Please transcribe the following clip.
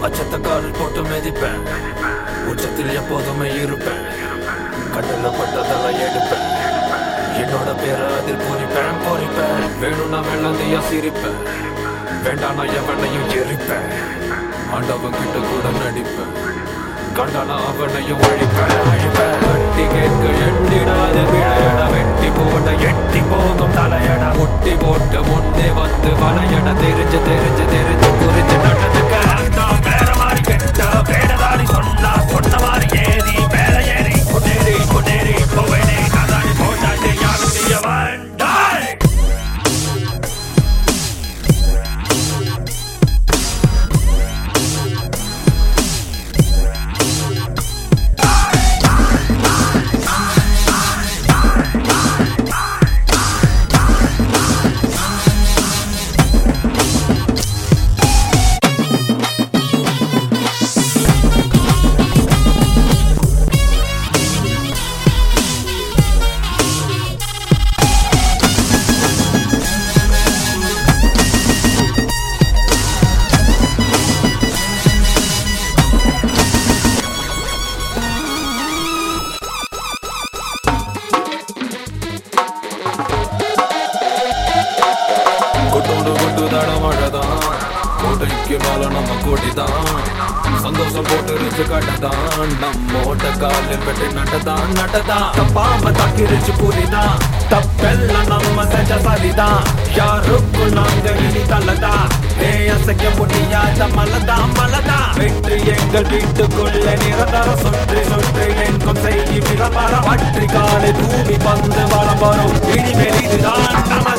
அச்சத்த காலில் போட்டு மிதிப்பேன் உச்சத்தில் எப்போதுமே இருப்பேன் கண்ணில் பட்டதெல்லாம் எடுப்பேன் என்னோட பேரை அதில் பொறிப்பேன் பொறிப்பேன் வேணும்னா வெள்ளந்தையா சிரிப்பேன் வேண்டாம் நான் எவனையும் எரிப்பேன் ஆண்டவன் கிட்ட கூட நடிப்பேன் கண்டானா அவனையும் அழிப்பேன் அழிப்பேன் கட்டி கேட்க எண்ணிடாத விளையட வெட்டி போட எட்டி போகும் தலையட முட்டி போட்டு முன்னே வந்து வளையட தெரிஞ்சு தெரிஞ்சு தெரிஞ்சு புரிஞ்சு நடந்துக்க அதான் வேற மாதிரி கெட்ட வேடதாரி சொன்னா சொன்ன மாதிரி ஏறி வேற ஏறி முன்னேறி முன்னேறி போவேனே கதாடி போட்டாச்சு யாரும் செய்ய வேண்டாம் கொட்டோடு கொட்டு தட மழைதான் கோட்டைக்கு மேல நம்ம கோட்டிதான் சந்தோஷம் போட்டு ரிச்சு கட்டதான் நம்ம ஓட்ட காலில் வெட்டி நட்டதான் நட்டதான் தப்பாம தக்கிரிச்சு புரிதான் தப்பெல்லாம் நம்ம செஞ்ச சரிதான் யாருக்கும் நாங்க இனி தள்ளதான் ஏ அசைக்க முடியாத மலதான் மலதான் வெற்றி எங்கள் வீட்டுக்குள்ள நிரந்தர சுற்றி சுற்றி எங்கும் செய்தி விளம்பரம் பற்றி காலை தூவி பந்து வளம் வரும் இனிமேல் இதுதான் நமது